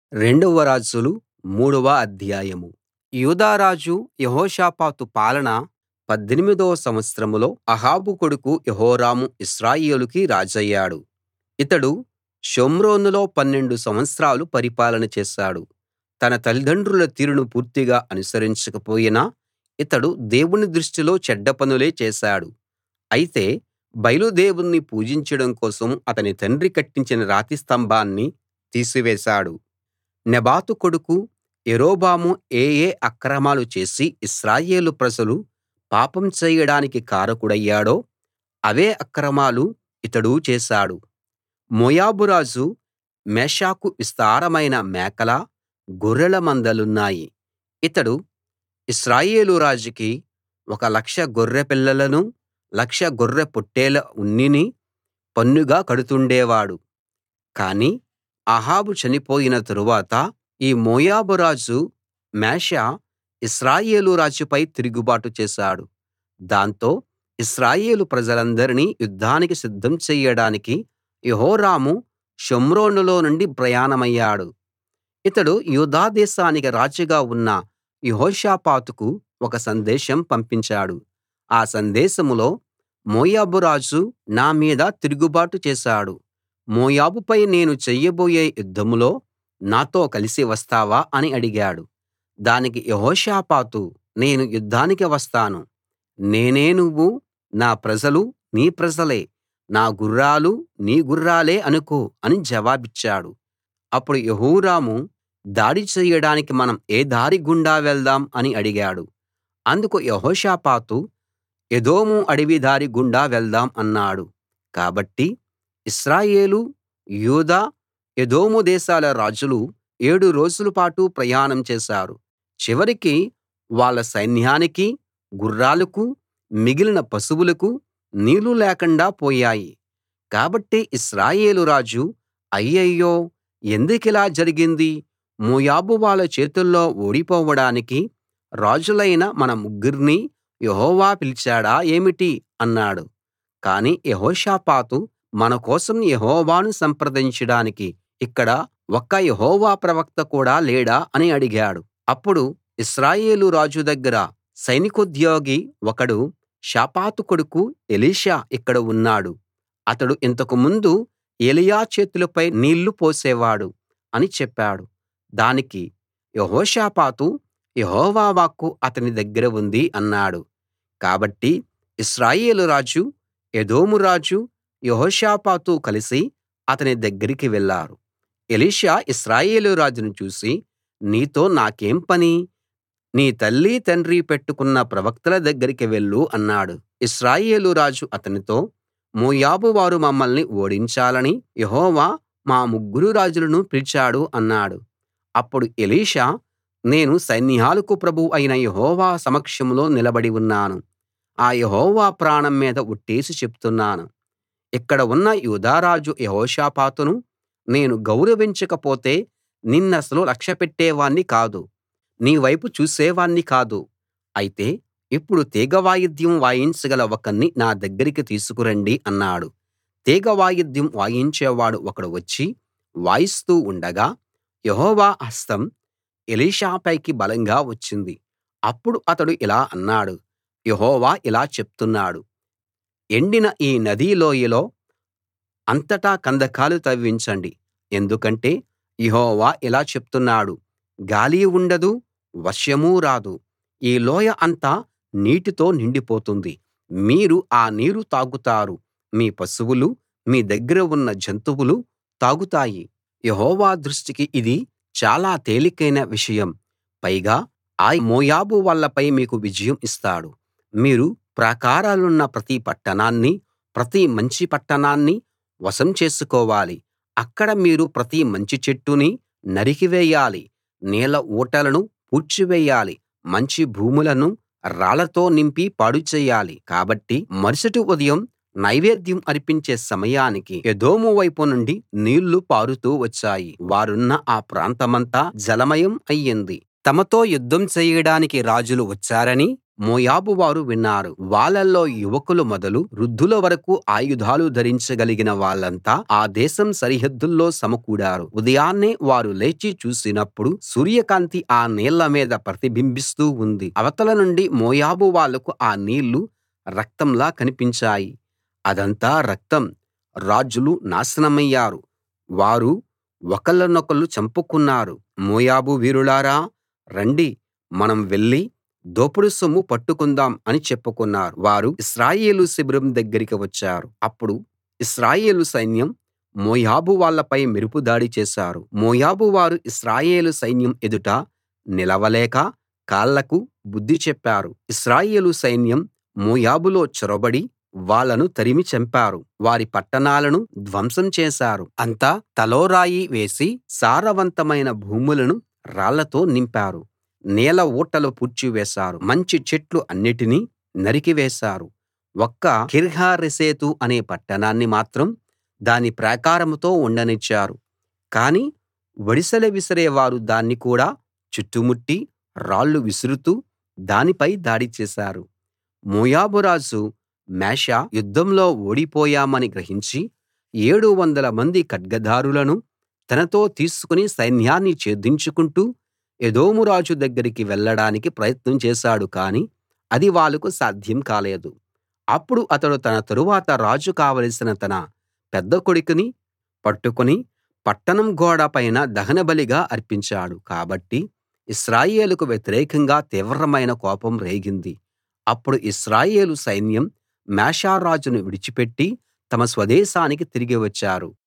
రెండవ రాజులు మూడవ అధ్యాయం యూదా రాజు యెహోషాపాతు పాలన పద్దెనిమిదో సంవత్సరంలో అహాబు కొడుకు యెహోరాము ఇశ్రాయేలుకి రాజయ్యాడు ఇతడు షోమ్రోనులో పన్నెండు సంవత్సరాలు పరిపాలన చేశాడు తన తల్లిదండ్రుల తీరును పూర్తిగా అనుసరించకపోయినా ఇతడు దేవుని దృష్టిలో చెడ్డ పనులే చేశాడు అయితే బయలు దేవుణ్ణి పూజించడం కోసం అతని తండ్రి కట్టించిన రాతి స్తంభాన్ని తీసివేశాడు నెబాతు కొడుకు యరొబాము ఏ ఏ అక్రమాలు చేసి ఇశ్రాయేలు ప్రజలు పాపం చేయడానికి కారకుడయ్యాడో అవే అక్రమాలు ఇతడూ చేశాడు మోయాబు రాజు మేషాకు విస్తారమైన మేకల గొర్రెల మందలున్నాయి ఇతడు ఇశ్రాయేలు రాజుకి ఒక లక్ష గొర్రె పిల్లలనూ లక్ష గొర్రె పొట్టేళ్ల ఉన్నిని పన్నుగా కడుతుండేవాడు కానీ అహాబు చనిపోయిన తరువాత ఈ మోయాబు రాజు మేషా ఇశ్రాయేలు రాజుపై తిరుగుబాటు చేశాడు దాంతో ఇశ్రాయేలు ప్రజలందరినీ యుద్ధానికి సిద్ధం చెయ్యడానికి యెహోరాము షోమ్రోనులో నుండి ప్రయాణమయ్యాడు ఇతడు యూదా దేశానికి రాజుగా ఉన్న యెహోషాపాతుకు ఒక సందేశం పంపించాడు ఆ సందేశంలో మోయాబు రాజు నా మీద తిరుగుబాటు చేశాడు మోయాబుపై నేను చెయ్యబోయే యుద్ధంలో నాతో కలిసి వస్తావా అని అడిగాడు దానికి యెహోషాపాతు నేను యుద్ధానికి వస్తాను నేనే నువ్వు నా ప్రజలు నీ ప్రజలే నా గుర్రాలు నీ గుర్రాలే అనుకో అని జవాబిచ్చాడు అప్పుడు యెహోరాము దాడి చెయ్యడానికి మనం ఏ దారి గుండా వెళ్దాం అని అడిగాడు అందుకు యెహోషాపాతు ఎదోము అడవి దారి గుండా వెళ్దాం అన్నాడు కాబట్టి ఇశ్రాయేలు యూదా ఎదోము దేశాల రాజులు ఏడు రోజుల పాటు ప్రయాణం చేశారు చివరికి వాళ్ళ సైన్యానికీ గుర్రాలకూ మిగిలిన పశువులకూ నీళ్లు లేకుండా పోయాయి కాబట్టి ఇశ్రాయేలు రాజు అయ్యయ్యో ఎందుకిలా జరిగింది మోయాబు వాళ్ళ చేతుల్లో ఓడిపోవడానికి రాజులైన మన ముగ్గుర్నీ యెహోవా పిలిచాడా ఏమిటి అన్నాడు కానీ యెహోషాపాతు మన కోసం యెహోవాను సంప్రదించడానికి ఇక్కడ ఒక్క యెహోవా ప్రవక్త కూడా లేడా అని అడిగాడు అప్పుడు ఇశ్రాయేలు రాజు దగ్గర సైనికోద్యోగి ఒకడు షాపాతు కొడుకు ఎలీషా ఇక్కడ ఉన్నాడు అతడు ఇంతకు ముందు ఎలీయా చేతులపై నీళ్లు పోసేవాడు అని చెప్పాడు దానికి యెహోషాపాతు యెహోవా వాక్కు అతని దగ్గర ఉంది అన్నాడు కాబట్టి ఇశ్రాయేలు రాజు ఎదోము రాజు యెహోషాపాతు కలిసి అతని దగ్గరికి వెళ్లారు ఎలీషా ఇశ్రాయేలు రాజును చూసి నీతో నాకేం పని నీ తల్లి తండ్రి పెట్టుకున్న ప్రవక్తల దగ్గరికి వెళ్ళు అన్నాడు ఇశ్రాయేలు రాజు అతనితో మోయాబు వారు మమ్మల్ని ఓడించాలని యెహోవా మా ముగ్గురు రాజులను పిలిచాడు అన్నాడు అప్పుడు ఎలీషా నేను సైన్యాలకు ప్రభువు అయిన యెహోవా సమక్షంలో నిలబడి ఉన్నాను ఆ యెహోవా ప్రాణం మీద ఒట్టేసి చెప్తున్నాను ఇక్కడ ఉన్న యూదా రాజు యెహోషాపాతును నేను గౌరవించకపోతే నిన్నసలు లక్ష్యపెట్టేవాణ్ణి కాదు నీ వైపు చూసేవాణ్ణి కాదు అయితే ఇప్పుడు తీగ వాయిద్యం వాయించగల ఒకణ్ణి నా దగ్గరికి తీసుకురండి అన్నాడు తీగ వాయిద్యం వాయించేవాడు ఒకడు వచ్చి వాయిస్తూ ఉండగా యెహోవా హస్తం ఎలీషా పైకి బలంగా వచ్చింది అప్పుడు అతడు ఇలా అన్నాడు యెహోవా ఇలా చెప్తున్నాడు ఎండిన ఈ నదీ లోయలో అంతటా కందకాలు తవ్వించండి ఎందుకంటే యెహోవా ఇలా చెప్తున్నాడు గాలి ఉండదు వర్షమూ రాదు ఈ లోయ అంతా నీటితో నిండిపోతుంది మీరు ఆ నీరు తాగుతారు మీ పశువులు మీ దగ్గర ఉన్న జంతువులు తాగుతాయి యెహోవా దృష్టికి ఇది చాలా తేలికైన విషయం పైగా ఆయన మోయాబు వాళ్ళపై మీకు విజయం ఇస్తాడు మీరు ప్రాకారాలున్న ప్రతి పట్టణాన్నీ ప్రతి మంచి పట్టణాన్నీ వశం చేసుకోవాలి అక్కడ మీరు ప్రతి మంచి చెట్టునీ నరికివేయాలి నీళ్ళ ఊటలను పూడ్చివేయాలి మంచి భూములను రాళ్లతో నింపి పాడు చేయాలి కాబట్టి మరుసటి ఉదయం నైవేద్యం అర్పించే సమయానికి ఎదోము వైపు నుండి నీళ్లు పారుతూ వచ్చాయి వారున్న ఆ ప్రాంతమంతా జలమయం అయ్యింది తమతో యుద్ధం చేయడానికి రాజులు వచ్చారని మోయాబు వారు విన్నారు వాళ్ళల్లో యువకులు మొదలు వృద్ధుల వరకూ ఆయుధాలు ధరించగలిగిన వాళ్ళంతా ఆ దేశం సరిహద్దుల్లో సమకూడారు ఉదయాన్నే వారు లేచి చూసినప్పుడు సూర్యకాంతి ఆ నీళ్ల మీద ప్రతిబింబిస్తూ ఉంది అవతల నుండి మోయాబు వాళ్లకు ఆ నీళ్లు రక్తంలా కనిపించాయి అదంతా రక్తం రాజులు నాశనమయ్యారు వారు ఒకళ్ళనొకళ్ళు చంపుకున్నారు మోయాబు వీరులారా రండి మనం వెళ్లి దోపుడు సొమ్ము పట్టుకుందాం అని చెప్పుకున్నారు వారు ఇశ్రాయేలు శిబిరం దగ్గరికి వచ్చారు అప్పుడు ఇశ్రాయేలు సైన్యం మోయాబు వాళ్ళపై మెరుపు దాడి చేశారు మోయాబు వారు ఇశ్రాయేలు సైన్యం ఎదుట నిలవలేక కాళ్లకు బుద్ధి చెప్పారు ఇశ్రాయేలు సైన్యం మోయాబులో చొరబడి వాళ్ళను తరిమి చంపారు వారి పట్టణాలను ధ్వంసం చేశారు అంతా తలో రాయి వేసి సారవంతమైన భూములను రాళ్లతో నింపారు నీళ్ల ఊటలు పూడ్చివేశారు మంచి చెట్లు అన్నిటినీ నరికివేశారు ఒక్క కిర్హరెశెతు అనే పట్టణాన్ని మాత్రం దాని ప్రాకారంతో ఉండనిచ్చారు కానీ ఒడిసెల విసిరేవారు దాన్ని కూడా చుట్టుముట్టి రాళ్లు విసురుతూ దానిపై దాడి చేశారు మోయాబు రాజు మేషా యుద్ధంలో ఓడిపోయామని గ్రహించి ఏడు వందల మంది ఖడ్గధారులను తనతో తీసుకుని సైన్యాన్ని ఛేదించుకుంటూ ఎదోము రాజు దగ్గరికి వెళ్ళడానికి ప్రయత్నం చేశాడు కానీ అది వాళ్ళకు సాధ్యం కాలేదు అప్పుడు అతడు తన తరువాత రాజు కావలసిన తన పెద్ద కొడుకుని పట్టుకుని పట్టణం గోడ పైన దహనబలిగా అర్పించాడు కాబట్టి ఇశ్రాయేలుకు వ్యతిరేకంగా తీవ్రమైన కోపం రేగింది అప్పుడు ఇశ్రాయేలు సైన్యం మేషా రాజును విడిచిపెట్టి తమ స్వదేశానికి తిరిగి వచ్చారు